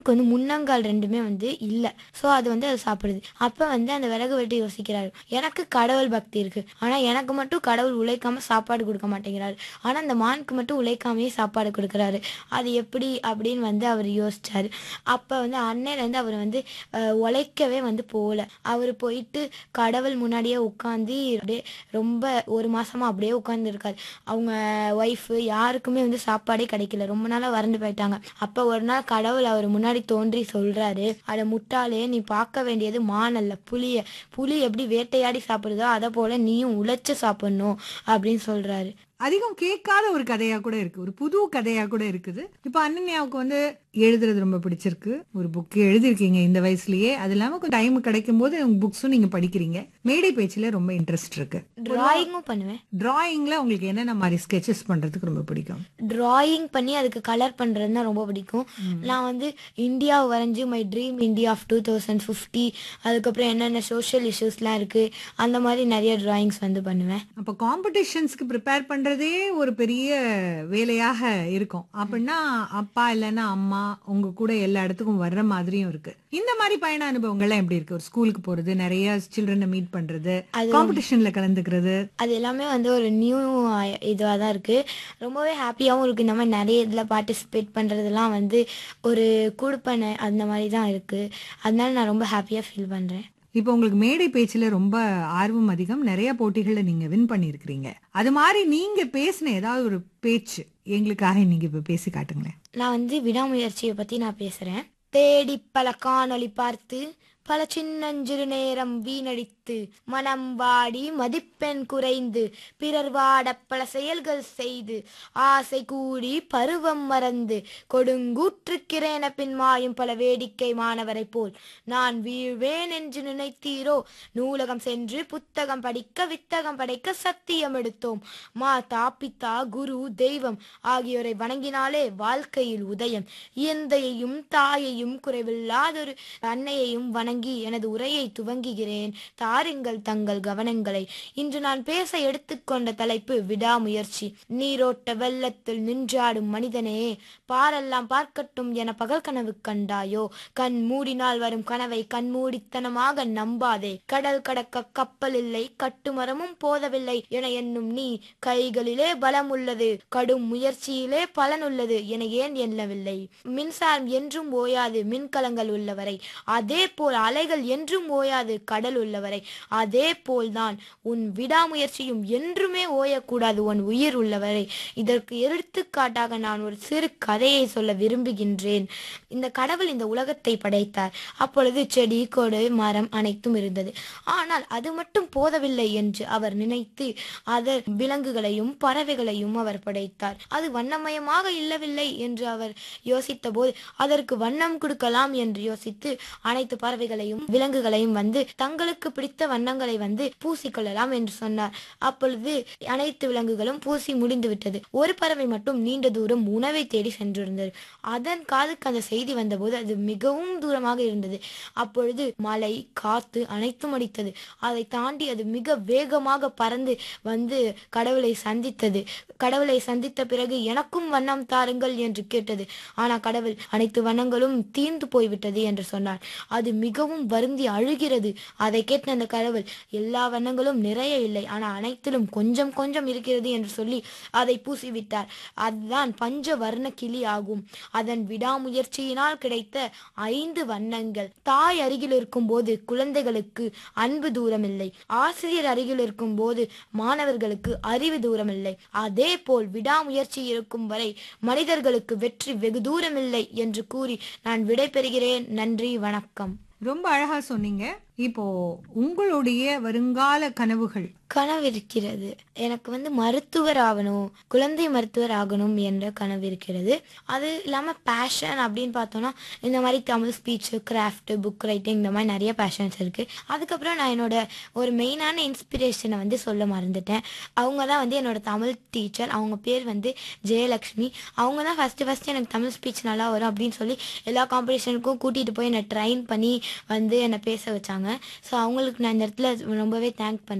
வந்து முன்னங்கால் ரெண்டுமே வந்து இல்லை ஸோ அது வந்து அது சாப்பிடுது அப்போ வந்து அந்த விறகு வெட்டி யோசிக்கிறாரு எனக்கு கடவுள் பக்தி இருக்கு ஆனால் எனக்கு மட்டும் கடவுள் உழைக்காம சாப்பாடு கொடுக்க மாட்டேங்கிறாரு ஆனால் அந்த மானுக்கு மட்டும் உழைக்காமையே சாப்பாடு கொடுக்குறாரு அது எப்படி அப்படின்னு வந்து அவர் யோசிச்சாரு அப்போ வந்து அன்னையிலேருந்து அவர் வந்து அஹ், உழைக்கவே வந்து போகல அவர் போயிட்டு கடவுள் முன்னாடியே உட்காந்து அப்படியே ரொம்ப ஒரு மாசமா அப்படியே உட்காந்துருக்காரு அவங்க ஒய்ஃபு யாருக்குமே வந்து சாப்பாடே கிடைக்கல ரொம்ப நாளாக வறண்டு போயிட்டாங்க அப்போ ஒரு நாள் கடவுள் அவர் முன்னாடி தோன்றி சொல்றாரு அட முட்டாளே நீ பார்க்க வேண்டியது மான் அல்ல புலிய புலி எப்படி வேட்டையாடி சாப்பிடுதோ அதை போல நீயும் உழைச்சு சாப்பிடணும் அப்படின்னு சொல்றாரு அதிகம் கேட்காத ஒரு கதையா கூட இருக்கு ஒரு புது கதையா கூட இருக்குது இப்ப அனன்யாவுக்கு வந்து எழுதுறது ரொம்ப பிடிச்சிருக்கு ஒரு புக் எழுதிருக்கீங்க இந்த வயசுலயே அது இல்லாம கொஞ்சம் டைம் கிடைக்கும் போது உங்க புக்ஸும் நீங்க படிக்கிறீங்க மேடை பேச்சுல ரொம்ப இன்ட்ரெஸ்ட் இருக்கு டிராயிங்கும் பண்ணுவேன் டிராயிங்ல உங்களுக்கு என்னென்ன மாதிரி ஸ்கெச்சஸ் பண்றதுக்கு ரொம்ப பிடிக்கும் டிராயிங் பண்ணி அதுக்கு கலர் பண்ணுறதுனா ரொம்ப பிடிக்கும் நான் வந்து இந்தியாவை வரைஞ்சி my dream India of two thousand fifty அதுக்கப்புறம் என்னென்ன சோஷியல் இஷ்யூஸ்லாம் இருக்குது அந்த மாதிரி நிறைய டிராயிங்ஸ் வந்து பண்ணுவேன் அப்ப காம்படிஷன்ஸ்க்கு ப்ரிப்பேர் பண்றதே ஒரு பெரிய வேலையாக இருக்கும் அப்படின்னா அப்பா இல்லைன்னா அம்மா உங்க கூட எல்லா இடத்துக்கும் வர்ற மாதிரியும் இருக்கு இந்த மாதிரி பயண அனுபவங்கள்லாம் எப்படி இருக்கு ஒரு ஸ்கூலுக்கு போறது நிறைய சில்ட்ரனை மீட் பண்றது காம்படிஷன்ல கலந்துக்கிறது அது எல்லாமே வந்து ஒரு நியூ இதுவாக தான் இருக்குது ரொம்பவே ஹாப்பியாகவும் இருக்குது இந்த மாதிரி நிறைய இதில் பார்ட்டிசிபேட் பண்ணுறதெல்லாம் வந்து ஒரு குடுப்பனை அந்த மாதிரி தான் இருக்குது அதனால நான் ரொம்ப ஹாப்பியாக ஃபீல் பண்ணுறேன் இப்போ உங்களுக்கு மேடை பேச்சுல ரொம்ப ஆர்வம் அதிகம் நிறைய போட்டிகள்ல நீங்க வின் பண்ணியிருக்கிறீங்க அது மாதிரி நீங்க பேசின ஏதாவது ஒரு பேச்சு எங்களுக்காக நீங்க இப்ப பேசி காட்டுங்களேன் நான் வந்து விடாமுயற்சியை பற்றி நான் பேசுகிறேன் தேடி பல காணொளி பார்த்து பல சின்னஞ்சிறு நேரம் வீணடித்து மனம் வாடி மதிப்பெண் குறைந்து பிறர் வாட பல செயல்கள் செய்து ஆசை கூடி பருவம் மறந்து கொடுங்கூற்றுக்கிறேன பின் மாயும் பல வேடிக்கை மாணவரைப் போல் நான் வீழ்வேன் என்று நினைத்தீரோ நூலகம் சென்று புத்தகம் படிக்க வித்தகம் படைக்க சத்தியம் எடுத்தோம் மாதா பிதா குரு தெய்வம் ஆகியோரை வணங்கினாலே வாழ்க்கையில் உதயம் எந்தையையும் தாயையும் குறைவில்லாதொரு அன்னையையும் வணங்கி எனது உரையை துவங்குகிறேன் தாருங்கள் தங்கள் கவனங்களை இன்று நான் பேச எடுத்துக்கொண்ட தலைப்பு விடாமுயற்சி நீரோட்ட வெள்ளத்தில் நின்றாடும் மனிதனே பாரெல்லாம் பார்க்கட்டும் என பகல் கனவு கண்டாயோ கண் மூடினால் வரும் கனவை கண்மூடித்தனமாக நம்பாதே கடல் கடக்க கப்பல் இல்லை கட்டுமரமும் போதவில்லை என எண்ணும் நீ கைகளிலே பலம் உள்ளது கடும் முயற்சியிலே பலன் உள்ளது என ஏன் எண்ணவில்லை மின்சாரம் என்றும் ஓயாது மின்கலங்கள் உள்ளவரை அதே போல் அலைகள் என்றும் ஓயாது கடல் உள்ளவரை அதே போல்தான் உன் விடாமுயற்சியும் என்றுமே ஓயக்கூடாது உன் உயிர் உள்ளவரை இதற்கு எடுத்துக்காட்டாக நான் ஒரு சிறு கதையை சொல்ல விரும்புகின்றேன் இந்த கடவுள் இந்த உலகத்தை படைத்தார் அப்பொழுது செடி கொடு மரம் அனைத்தும் இருந்தது ஆனால் அது மட்டும் போதவில்லை என்று அவர் நினைத்து அதர் விலங்குகளையும் பறவைகளையும் அவர் படைத்தார் அது வண்ணமயமாக இல்லவில்லை என்று அவர் யோசித்த போது அதற்கு வண்ணம் கொடுக்கலாம் என்று யோசித்து அனைத்து பறவைகளையும் விலங்குகளையும் வந்து தங்களுக்கு பிடித்த வண்ணங்களை வந்து பூசிக்கொள்ளலாம் என்று சொன்னார் அப்பொழுது அனைத்து விலங்குகளும் பூசி முடிந்து விட்டது ஒரு பறவை மட்டும் நீண்ட தூரம் உணவை தேடி சென்றிருந்தது அதன் காதுக்கு அந்த செய்தி வந்தபோது அது மிகவும் தூரமாக இருந்தது அப்பொழுது மழை காத்து அனைத்தும் அடித்தது அதை தாண்டி அது மிக வேகமாக பறந்து வந்து கடவுளை சந்தித்தது கடவுளை சந்தித்த பிறகு எனக்கும் வண்ணம் தாருங்கள் என்று கேட்டது ஆனால் கடவுள் அனைத்து வண்ணங்களும் தீர்ந்து போய்விட்டது என்று சொன்னார் அது மிகவும் வருந்தி அழுகிறது அதை கேட்ட அந்த கடவுள் எல்லா வண்ணங்களும் நிறைய இல்லை ஆனால் அனைத்திலும் கொஞ்சம் கொஞ்சம் இருக்கிறது என்று சொல்லி அதை பூசிவிட்டார் அதுதான் பஞ்ச வர்ண கிளி ஆகும் அதன் விடாமுயற்சியினால் கிடைத்த ஐந்து வண்ணங்கள் தாய் அருகில் இருக்கும் போது குழந்தைகளுக்கு அன்பு தூரமில்லை ஆசிரியர் அருகில் இருக்கும் போது மாணவர்களுக்கு அறிவு தூரமில்லை அதே போல் விடாமுயற்சி இருக்கும் வரை மனிதர்களுக்கு வெற்றி வெகு தூரமில்லை என்று கூறி நான் விடைபெறுகிறேன் நன்றி வணக்கம் ரொம்ப அழகா சொன்னீங்க இப்போ உங்களுடைய வருங்கால கனவுகள் கனவு இருக்கிறது எனக்கு வந்து மருத்துவர் ஆகணும் குழந்தை மருத்துவர் ஆகணும் என்ற கனவு இருக்கிறது அது இல்லாமல் பேஷன் அப்படின்னு பார்த்தோன்னா இந்த மாதிரி Tamil speech craft book writing இந்த மாதிரி நிறைய பேஷன்ஸ் இருக்குது அதுக்கப்புறம் நான் என்னோட ஒரு மெயினான இன்ஸ்பிரேஷனை வந்து சொல்ல மறந்துட்டேன் அவங்க தான் வந்து என்னோட தமிழ் டீச்சர் அவங்க பேர் வந்து ஜெயலக்ஷ்மி அவங்க தான் ஃபஸ்ட்டு ஃபஸ்ட்டு எனக்கு தமிழ் ஸ்பீச் நல்லா வரும் அப்படின்னு சொல்லி எல்லா காம்படிஷனுக்கும் கூட்டிகிட்டு போய் என்னை ட்ரைன் பண்ணி வந்து என்னை பேச வச்சாங்க ஸோ அவங்களுக்கு நான் இந்த இடத்துல ரொம்பவே தேங்க் பண்ணுறேன்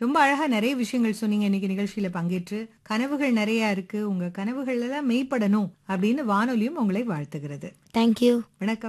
ரொம்ப அழகா நிறைய விஷயங்கள் சொன்னீங்க இன்னைக்கு நிகழ்ச்சியில பங்கேற்று கனவுகள் நிறைய இருக்கு உங்க கனவுகள் எல்லாம் மெய்ப்படணும் அப்படின்னு வானொலியும் உங்களை வாழ்த்துகிறது தேங்க்யூ வணக்கம்